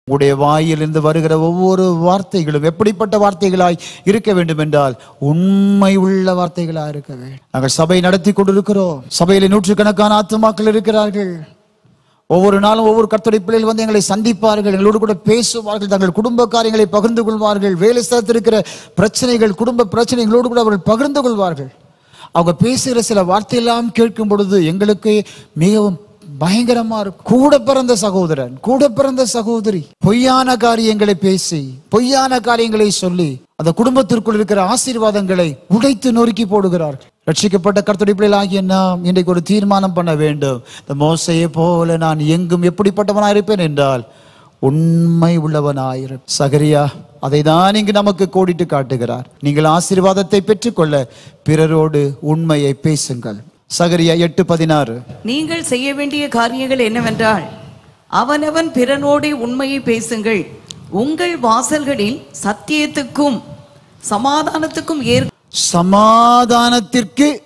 உடைய வாயிலிருந்து வருகிற ஒவ்வொரு வார்த்தைகளும் எப்படிப்பட்ட வார்த்தைகளாய் இருக்க வேண்டும் என்றால் உண்மை உள்ள வார்த்தைகளாய் இருக்க வேண்டும் நாங்கள் சபை நடத்தி கொண்டிருக்கிறோம் சபையில நூற்றுக்கணக்கான ஆத்துமாக்கள் இருக்கிறார்கள் ஒவ்வொரு நாளும் ஒவ்வொரு கர்த்தருடைய பிள்ளைகள் வந்து எங்களை சந்திப்பார்கள் எங்களோடு கூட பேசுவார்கள் தங்கள் குடும்ப காரியங்களை பகிர்ந்து கொள்வார்கள் வேலை ஸ்தலத்தில் இருக்கிற பிரச்சனைகள் குடும்ப பிரச்சனை எங்களோடு கூட அவர்கள் பகிர்ந்து கொள்வார்கள் அவங்க பேசுகிற சில வார்த்தையெல்லாம் கேட்கும் பொழுது எங்களுக்கு மிகவும் பயங்கரமா இருக்கும் கூட பிறந்த சகோதரன் கூட பிறந்த சகோதரி பொய்யான காரியங்களை பேசி பொய்யான காரியங்களை சொல்லி அந்த குடும்பத்திற்குள் இருக்கிற ஆசீர்வாதங்களை உடைத்து நொறுக்கி போடுகிறார்கள் ரட்சிக்கப்பட்ட கர்த்தருடைய பிள்ளைகளாகிய நாம் இன்றைக்கு ஒரு தீர்மானம் பண்ண வேண்டும் இந்த மோசையை போல நான் எங்கும் எப்படிப்பட்டவனாய் இருப்பேன் என்றால் உண்மை உள்ளவனாயிரும் சகரியா அதை தான் இங்கு நமக்கு கோடிட்டு காட்டுகிறார் நீங்கள் ஆசீர்வாதத்தை பெற்றுக்கொள்ள பிறரோடு உண்மையை பேசுங்கள் சகரியா எட்டு பதினாறு நீங்கள் செய்ய வேண்டிய காரியங்கள் என்னவென்றால் அவனவன் பிறனோடு உண்மையை பேசுங்கள் உங்கள் வாசல்களில் சத்தியத்துக்கும் சமாதானத்துக்கும் ஏற் சமாதானத்திற்கு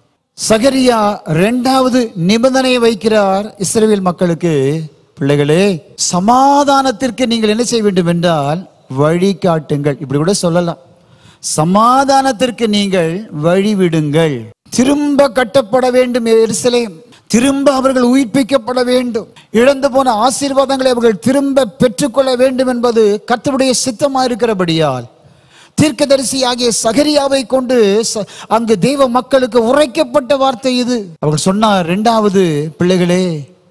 சகரியா இரண்டாவது நிபந்தனை வைக்கிறார் இஸ்ரவேல் மக்களுக்கு பிள்ளைகளே சமாதானத்திற்கு நீங்கள் என்ன செய்ய வேண்டும் என்றால் வழிகாட்டுங்கள் இப்படி கூட சொல்லலாம் சமாதானத்திற்கு நீங்கள் வழிவிடுங்கள் திரும்ப கட்டப்பட வேண்டும் எருசலேம் திரும்ப அவர்கள் உயிர்ப்பிக்கப்பட வேண்டும் இழந்து போன ஆசீர்வாதங்களை அவர்கள் திரும்ப பெற்றுக்கொள்ள வேண்டும் என்பது கர்த்தருடைய சித்தமாக இருக்கிறபடியால் தீர்க்கதரிசி ஆகிய சகரியாவை கொண்டு ச- அங்கு தெய்வ மக்களுக்கு உரைக்கப்பட்ட வார்த்தை இது அவர் சொன்னார் இரண்டாவது பிள்ளைகளே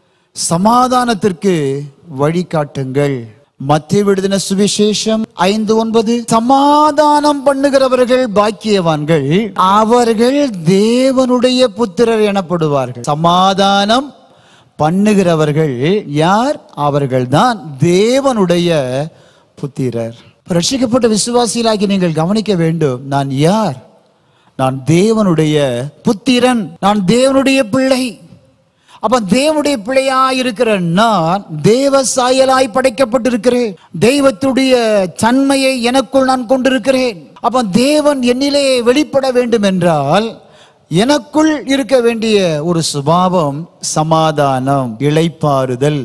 சமாதானத்திற்கு வழிகாட்டுங்கள் மத்திய விடுதின சுவிசேஷம் ஐந்து ஒன்பது சமாதானம் பண்ணுகிறவர்கள் பாக்கியவான்கள் அவர்கள் தேவனுடைய புத்திரர் எனப்படுவார்கள் சமாதானம் பண்ணுகிறவர்கள் யார் அவர்கள்தான் தேவனுடைய புத்திரர் ரட்சிக்கப்பட்ட விசுவாசிகளாகி நீங்கள் கவனிக்க வேண்டும் நான் யார் நான் தேவனுடைய புத்திரன் நான் தேவனுடைய பிள்ளை அப்ப தேவனுடைய பிள்ளையா இருக்கிற நான் தேவ சாயலாய் படைக்கப்பட்டிருக்கிறேன் தெய்வத்துடைய தன்மையை எனக்குள் நான் கொண்டிருக்கிறேன் அப்ப தேவன் என்னிலே வெளிப்பட வேண்டும் என்றால் எனக்குள் இருக்க வேண்டிய ஒரு சுபாவம் சமாதானம் இளைப்பாறுதல்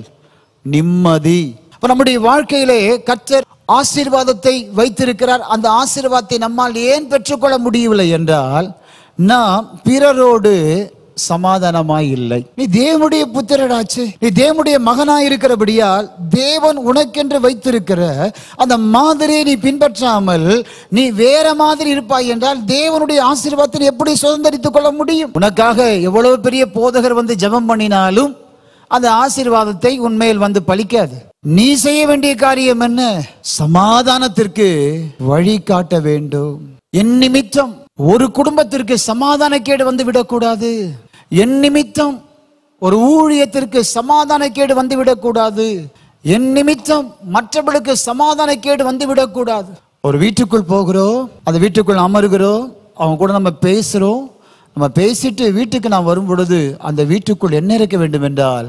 நிம்மதி அப்ப நம்முடைய வாழ்க்கையிலே கர்த்தர் ஆசீர்வாதத்தை வைத்திருக்கிறார் அந்த ஆசீர்வாதத்தை நம்மால் ஏன் பெற்றுக்கொள்ள முடியவில்லை என்றால் நாம் பிறரோடு சமாதானமாய் இல்லை நீ தேவனுடைய புத்திரராச்சு நீ தேவனுடைய மகனாய் இருக்கிறபடியால் தேவன் உனக்கென்று வைத்திருக்கிற அந்த மாதிரியை நீ பின்பற்றாமல் நீ வேற மாதிரி இருப்பாய் என்றால் தேவனுடைய ஆசீர்வாதத்தை எப்படி சுதந்திரித்துக் கொள்ள முடியும் உனக்காக எவ்வளவு பெரிய போதகர் வந்து ஜெபம் பண்ணினாலும் அந்த ஆசீர்வாதத்தை உண்மையில் வந்து பலிக்காது நீ செய்ய வேண்டிய காரியம் என்ன சமாதானத்திற்கு வழி காட்ட வேண்டும் என் நிமித்தம் ஒரு குடும்பத்திற்கு சமாதானக்கேடு வந்து விடக்கூடாது என் நிமித்தம் ஒரு ஊழியத்திற்கு சமாதானக்கேடு வந்து விடக்கூடாது என் நிமித்தம் மற்றவர்களுக்கு சமாதானக்கேடு வந்து விடக்கூடாது ஒரு வீட்டுக்குள் போகிறோம் அந்த வீட்டுக்குள் அமருகிறோம் அவங்க கூட நம்ம பேசுறோம் நம்ம பேசிட்டு வீட்டுக்கு நான் வரும் பொழுது அந்த வீட்டுக்குள் என்ன இருக்க வேண்டும் என்றால்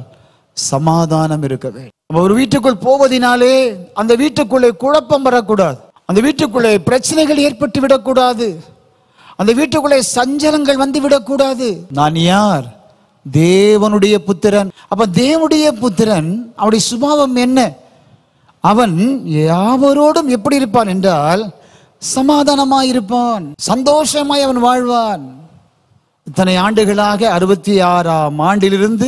சமாதானம் இருக்க வேண்டும் நம்ம ஒரு வீட்டுக்குள் போவதினாலே அந்த வீட்டுக்குள்ளே குழப்பம் வரக்கூடாது அந்த வீட்டுக்குள்ளே பிரச்சனைகள் ஏற்பட்டு விடக்கூடாது அந்த வீட்டுக்குள்ளே சஞ்சலங்கள் வந்து விடக்கூடாது நான் யார் தேவனுடைய புத்திரன் அப்ப தேவனுடைய புத்திரன் அவருடைய சுபாவம் என்ன அவன் யாவரோடும் எப்படி இருப்பான் என்றால் சமாதானமாய் இருப்பான் சந்தோஷமாய் அவன் வாழ்வான் இத்தனை ஆண்டுகளாக அறுபத்தி ஆறாம் ஆண்டிலிருந்து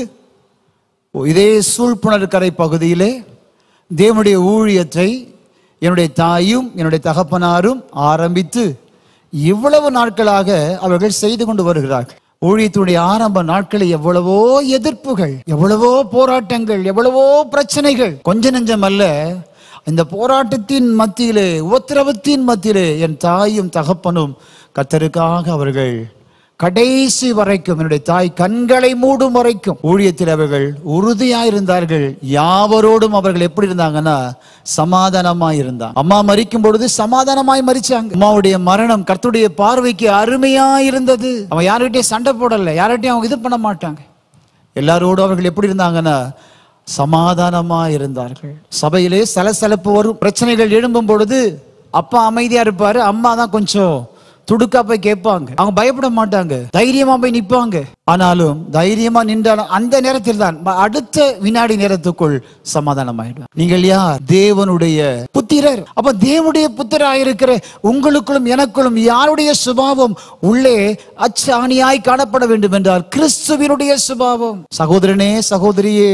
இதே சூழ்ப்புணர் கரை பகுதியிலே தேவனுடைய ஊழியத்தை என்னுடைய தாயும் என்னுடைய தகப்பனாரும் ஆரம்பித்து இவ்வளவு நாட்களாக அவர்கள் செய்து கொண்டு வருகிறார்கள் ஊழியத்தினுடைய ஆரம்ப நாட்களில் எவ்வளவோ எதிர்ப்புகள் எவ்வளவோ போராட்டங்கள் எவ்வளவோ பிரச்சனைகள் கொஞ்ச நெஞ்சம் அல்ல இந்த போராட்டத்தின் மத்தியிலே உபத்திரவத்தின் மத்தியிலே என் தாயும் தகப்பனும் கத்தருக்காக அவர்கள் கடைசி வரைக்கும் என்னுடைய தாய் கண்களை மூடும் வரைக்கும் ஊழியத்தில் அவர்கள் உறுதியாயிருந்தார்கள் யாவரோடும் அவர்கள் எப்படி இருந்தாங்கன்னா சமாதானமாய் இருந்தாங்க அம்மா மரிக்கும் பொழுது சமாதானமாய் மரிச்சாங்க அம்மாவுடைய மரணம் கர்த்தருடைய பார்வைக்கு அருமையா இருந்தது அவன் யார்கிட்டயும் சண்டை போடல யார்கிட்டயும் அவங்க இது பண்ண மாட்டாங்க எல்லாரோடும் அவர்கள் எப்படி இருந்தாங்கன்னா சமாதானமா இருந்தார்கள் சபையிலே சலசலப்பு வரும் பிரச்சனைகள் எழும்பும் பொழுது அப்பா அமைதியா இருப்பாரு அம்மா தான் கொஞ்சம் துடுக்கா போய் கேட்பாங்க அவங்க பயப்பட மாட்டாங்க தைரியமா போய் நிப்பாங்க ஆனாலும் தைரியமா நின்றாலும் அந்த நேரத்தில் தான் ம- அடுத்த வினாடி நேரத்துக்குள் சமாதானம் ஆயிடும் நீங்கள் யார் தேவனுடைய புத்திரர் அப்ப தேவனுடைய புத்திராயிருக்கிற உங்களுக்குள்ளும் எனக்குள்ளும் யாருடைய சுபாவம் உள்ளே அச்சாணியாய் காணப்பட வேண்டும் என்றால் கிறிஸ்துவினுடைய சுபாவம் சகோதரனே சகோதரியே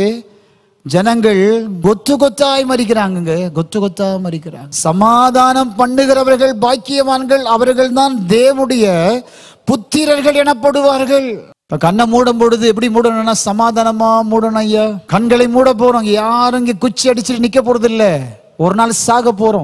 ஜனங்கள் கொத்து கொத்தாய் மறிக்கிறாங்க கொத்து கொத்தா மறிக்கிறாங்க சமாதானம் பண்ணுகிறவர்கள் பாக்கியவான்கள் அவர்கள் தான் தேவனுடைய புத்திரர்கள் எனப்படுவார்கள் இப்ப கண்ணை மூடும் பொழுது எப்படி மூடணும்னா சமாதானமா மூடணும் ஐயா கண்களை மூட போறோம் யாரும் இங்க குச்சி அடிச்சுட்டு நிக்க போறது இல்ல ஒரு நாள் சாக போறோம்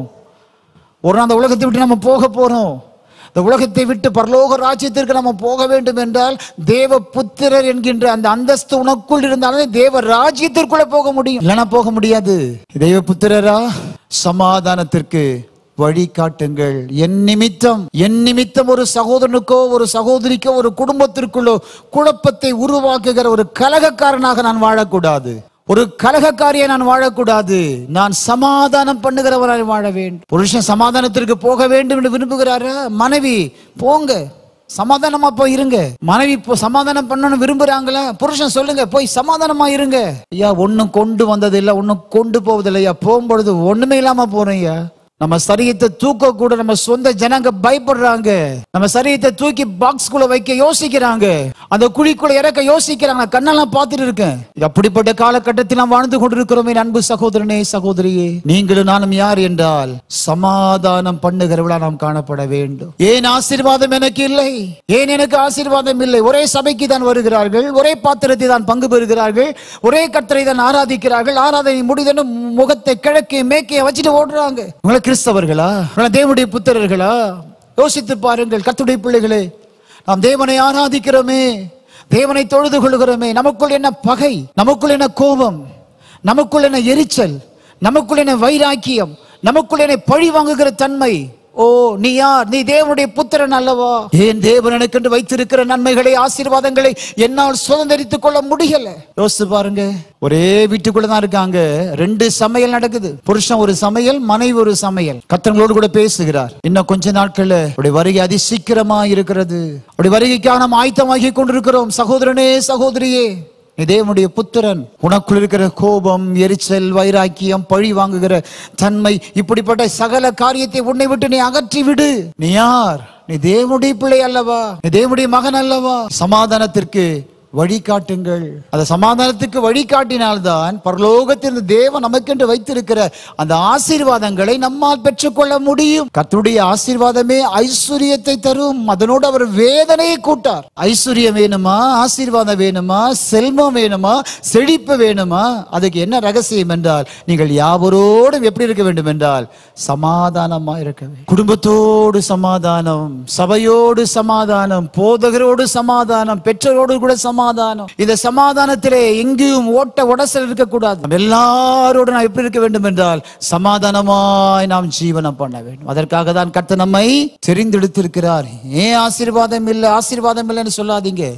ஒரு நாள் அந்த உலகத்தை விட்டு நம்ம போக போறோம் இந்த உலகத்தை விட்டு பரலோக ராஜ்யத்திற்கு நம்ம போக வேண்டும் என்றால் தேவ புத்திரர் என்கின்ற அந்த அந்தஸ்து உனக்குள் இருந்தாலும் தேவ ராஜ்யத்திற்குள்ள போக முடியும் இல்லைன்னா போக முடியாது தேவ புத்திரரா சமாதானத்திற்கு வழி காட்டுங்கள் என் நிமித்தம் என் நிமித்தம் ஒரு சகோதரனுக்கோ ஒரு சகோதரிக்கோ ஒரு குடும்பத்திற்குள்ளோ குழப்பத்தை உருவாக்குகிற ஒரு கலகக்காரனாக நான் வாழக்கூடாது ஒரு கலகக்காரியை நான் வாழக்கூடாது நான் சமாதானம் பண்ணுகிறவராய் வாழ வேண்டும் புருஷன் சமாதானத்திற்கு போக வேண்டும் என்று விரும்புகிறாரா மனைவி போங்க சமாதானமா போய் இருங்க மனைவி இப்போ சமாதானம் பண்ணணும்னு விரும்புறாங்களா புருஷன் சொல்லுங்க போய் சமாதானமா இருங்க ஐயா ஒண்ணும் கொண்டு வந்தது இல்ல ஒண்ணும் கொண்டு போவதில்லை ஐயா போகும்பொழுது ஒண்ணுமே இல்லாம போறோம் ஐயா நம்ம சரீரத்தை தூக்க கூட நம்ம சொந்த ஜனங்க பயப்படுறாங்க நம்ம சரீரத்தை தூக்கி பாக்ஸ் குள்ள வைக்க யோசிக்கிறாங்க அந்த குழிக்குள்ள இறக்க யோசிக்கிறாங்க நான் கண்ணெல்லாம் பார்த்துட்டு இருக்கேன் இது அப்படிப்பட்ட காலகட்டத்தில் நாம் வாழ்ந்து கொண்டிருக்கிறோமே என் அன்பு சகோதரனே சகோதரியே நீங்களும் நானும் யார் என்றால் சமாதானம் பண்ணுகிறவளா நாம் காணப்பட வேண்டும் ஏன் ஆசீர்வாதம் எனக்கு இல்லை ஏன் எனக்கு ஆசீர்வாதம் இல்லை ஒரே சபைக்கு தான் வருகிறார்கள் ஒரே பாத்திரத்தை தான் பங்கு பெறுகிறார்கள் ஒரே கர்த்தரை தான் ஆராதிக்கிறார்கள் ஆராதனை முடிதனும் முகத்தை கிழக்கே மேற்கே வச்சுட்டு ஓடுறாங்க உங்களை கிறிஸ்தவர்களா உங்களை தேவனுடைய புத்திரர்களா யோசித்து பாருங்கள் கர்த்தருடைய பிள்ளைகளே நாம் தேவனை ஆராதிக்கிறோமே தேவனை தொழுது கொள்கிறோமே நமக்குள் என்ன பகை நமக்குள் என்ன கோபம் நமக்குள் என்ன எரிச்சல் நமக்குள் என்ன வைராக்கியம் நமக்குள் என்ன பழி வாங்குகிற தன்மை ஓ நீ யார் நீ தேவனுடைய புத்திரன் அல்லவா ஏன் தேவன் எனக்கென்று வைத்திருக்கிற நன்மைகளை ஆசீர்வாதங்களை என்னால் சுதந்திரித்துக் கொள்ள முடியல யோசித்து பாருங்க ஒரே வீட்டுக்குள்ள தான் இருக்காங்க ரெண்டு சமையல் நடக்குது புருஷன் ஒரு சமையல் மனைவி ஒரு சமையல் கத்தங்களோடு கூட பேசுகிறார் இன்னும் கொஞ்ச நாட்கள்ல உடைய வருகை அதி சீக்கிரமா இருக்கிறது உடைய வருகைக்காக நாம் ஆயத்தமாகி கொண்டிருக்கிறோம் சகோதரனே சகோதரியே நீ தேவனுடைய புத்திரன் உனக்குள் இருக்கிற கோபம் எரிச்சல் வைராக்கியம் பழி வாங்குகிற தன்மை இப்படிப்பட்ட சகல காரியத்தை உன்னை விட்டு நீ அகற்றி விடு நீ யார் நீ தேவனுடைய பிள்ளை அல்லவா நீ தேவனுடைய மகன் அல்லவா சமாதானத்திற்கு வழிகாட்டுங்கள் அந்த சமாதானத்துக்கு வழிகாட்டினால்தான் பரலோகத்தில் தேவன் நமக்கென்று வைத்திருக்கிற அந்த ஆசீர்வாதங்களை நம்மால் பெற்றுக்கொள்ள முடியும் கர்த்தருடைய ஆசீர்வாதமே ஐஸ்வர்யத்தை தரும் அதனோடு அவர் வேதனையை கூட்டார் ஐஸ்வர்யம் வேணுமா ஆசீர்வாதம் வேணுமா செல்வம் வேணுமா செழிப்பு வேணுமா அதுக்கு என்ன ரகசியம் என்றால் நீங்கள் யாவரோடும் எப்படி இருக்க வேண்டும் என்றால் சமாதானமா இருக்க வேண்டும் குடும்பத்தோடு சமாதானம் சபையோடு சமாதானம் போதகரோடு சமாதானம் பெற்றோரோடு கூட சமாதானம் இந்த சமாதானத்திலே எங்கேயும் ஓட்ட உடசல் இருக்கக்கூடாது நம்ம எல்லாரோடும் நாம் எப்படி இருக்க வேண்டும் என்றால் சமாதானமாய் நாம் ஜீவனம் பண்ண வேண்டும் அதற்காக தான் கர்த்தர் நம்மை தெரிந்தெடுத்திருக்கிறார் ஏன் ஆசீர்வாதம் இல்லை ஆசீர்வாதம் இல்லைன்னு சொல்லாதீங்க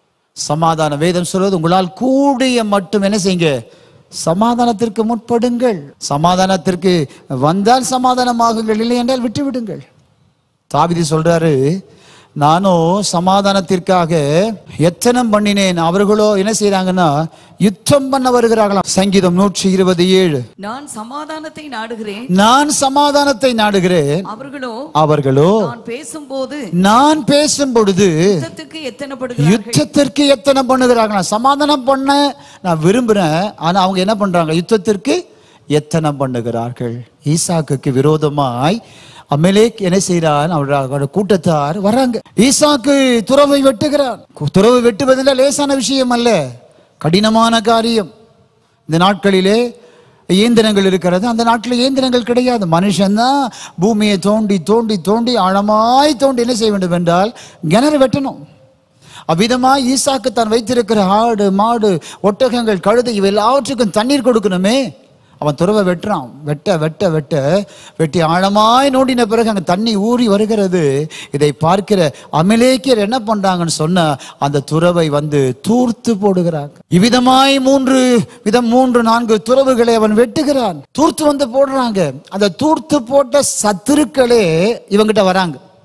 சமாதானம் வேதம் சொல்வது உங்களால் கூடிய மட்டும் என்ன செய்யுங்க சமாதானத்திற்கு முற்படுங்கள் சமாதானத்திற்கு வந்தால் சமாதானமாகுங்கள் இல்லை என்றால் விட்டு விடுங்கள் தாவிதி சொல்றாரு நானும் சமாதானத்திற்காக எத்தனம் பண்ணினேன் அவர்களோ என்ன செய்றாங்கன்னா யுத்தம் பண்ண வருகிறார்களாம் சங்கீதம் நூற்றி இருபது ஏழு நான் சமாதானத்தை நாடுகிறேன் நான் சமாதானத்தை நாடுகிறேன் அவர்களோ அவர்களோ நான் பேசும்போது நான் பேசும் பொழுது யுத்தத்துக்கு எத்தனைப்படுகிறார்கள் யுத்தத்திற்கு எத்தனை பண்ணுகிறாங்களா சமாதானம் பண்ண நான் விரும்புறேன் ஆனா அவங்க என்ன பண்றாங்க யுத்தத்திற்கு எத்தனை பண்ணுகிறார்கள் ஈசாக்குக்கு விரோதமாய் அமலேக் என்ன செய்கிறான் அவரோட கூட்டத்தார் வராங்க ஈசாக்கு துறவை வெட்டுகிறான் துறவை வெட்டுவதில் லேசான விஷயம் அல்ல கடினமான காரியம் இந்த நாட்களிலே இயந்திரங்கள் இருக்கிறது அந்த நாட்டில் இயந்திரங்கள் கிடையாது மனுஷன்தான் பூமியை தோண்டி தோண்டி தோண்டி ஆழமாய் தோண்டி என்ன செய்ய வேண்டும் என்றால் கிணறு வெட்டணும் அவ்விதமாய் ஈசாக்கு தான் வைத்திருக்கிற ஆடு மாடு ஒட்டகங்கள் கழுதை இவை எல்லாவற்றுக்கும் தண்ணீர் கொடுக்கணுமே அவன் துறவை வெட்டுறான் வெட்ட வெட்ட வெட்ட வெட்டி ஆழமாய் நோண்டின பிறகு அங்கே தண்ணி ஊறி வருகிறது இதை பார்க்கிற அமலேக்கியர் என்ன பண்றாங்கன்னு சொன்ன அந்த துறவை வந்து தூர்த்து போடுகிறாங்க இவ்விதமாய் மூன்று விதம் மூன்று நான்கு துறவுகளை அவன் வெட்டுகிறான் தூர்த்து வந்து போடுறாங்க அந்த தூர்த்து போட்ட சத்துருக்களே இவங்கிட்ட வராங்க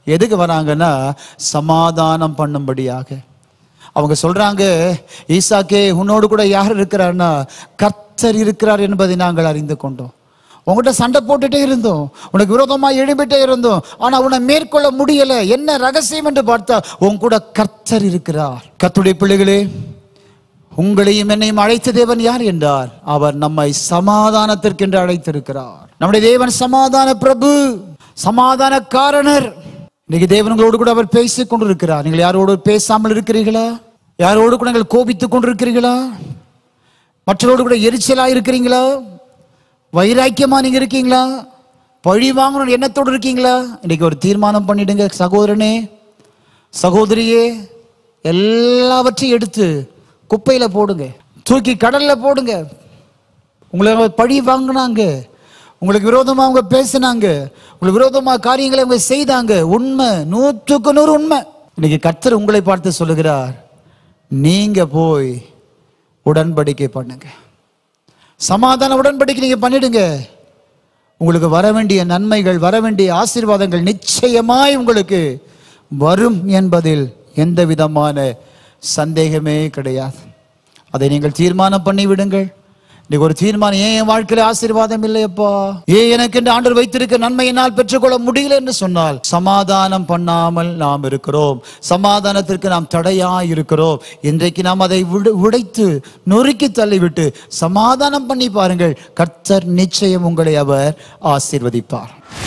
எதுக்கு வராங்கன்னா சமாதானம் பண்ணும்படியாக அவங்க சொல்றாங்க ஈசாக்கே உன்னோடு கூட யார் இருக்கிறார்னா கர்த்தர் இருக்கிறார் என்பதை நாங்கள் அறிந்து கொண்டோம் உங்ககிட்ட சண்டை போட்டுட்டே இருந்தோம் உனக்கு விரோதமா எழும்பிட்டே இருந்தோம் ஆனா உன்னை மேற்கொள்ள முடியல என்ன ரகசியம் என்று பார்த்தா உன் கூட கர்த்தர் இருக்கிறார் கர்த்தருடைய பிள்ளைகளே உங்களையும் என்னையும் அழைத்த தேவன் யார் என்றார் அவர் நம்மை சமாதானத்திற்கென்று அழைத்திருக்கிறார் நம்முடைய தேவன் சமாதான பிரபு சமாதான காரணர் இன்னைக்கு தேவன்களோடு கூட அவர் பேசிக் கொண்டிருக்கிறார் நீங்கள் யாரோடு பேசாமல் இருக்கிறீர்களா யாரோடு கூட நீங்கள் கோபித்துக் கொண்டிருக்கிறீர்களா மற்றவரோடு கூட எரிச்சலா இருக்கிறீங்களா வைராக்கியமா நீங்க இருக்கீங்களா பழி வாங்கணும் எண்ணத்தோடு இருக்கீங்களா இன்னைக்கு ஒரு தீர்மானம் பண்ணிடுங்க சகோதரனே சகோதரியே எல்லாவற்றையும் எடுத்து குப்பையில போடுங்க தூக்கி கடல்ல போடுங்க உங்களை அவங்க பழி வாங்கினாங்க உங்களுக்கு விரோதமா அவங்க பேசினாங்க உங்களுக்கு விரோதமா காரியங்களை அவங்க செய்தாங்க உண்மை நூற்றுக்கு நூறு உண்மை இன்னைக்கு கர்த்தர் உங்களை பார்த்து சொல்லுகிறார் நீங்க போய் உடன்படிக்கை பண்ணுங்க சமாதான உடன்படிக்கை நீங்க பண்ணிடுங்க உங்களுக்கு வர வேண்டிய நன்மைகள் வர வேண்டிய ஆசீர்வாதங்கள் நிச்சயமாய் உங்களுக்கு வரும் என்பதில் எந்த விதமான சந்தேகமே கிடையாது அதை நீங்கள் தீர்மானம் பண்ணி விடுங்கள் இன்னைக்கு ஒரு தீர்மானம் ஏன் என் வாழ்க்கையில ஆசீர்வாதம் இல்லையப்பா ஏன் எனக்கு என்று ஆண்டவர் வைத்திருக்க நன்மை என்னால் பெற்றுக்கொள்ள முடியல என்று சொன்னால் சமாதானம் பண்ணாமல் நாம் இருக்கிறோம் சமாதானத்திற்கு நாம் தடையா இருக்கிறோம் இன்றைக்கு நாம் அதை விடு- உடைத்து நொறுக்கி தள்ளிவிட்டு சமாதானம் பண்ணி பாருங்கள் கர்த்தர் நிச்சயம் உங்களை அவர் ஆசீர்வதிப்பார்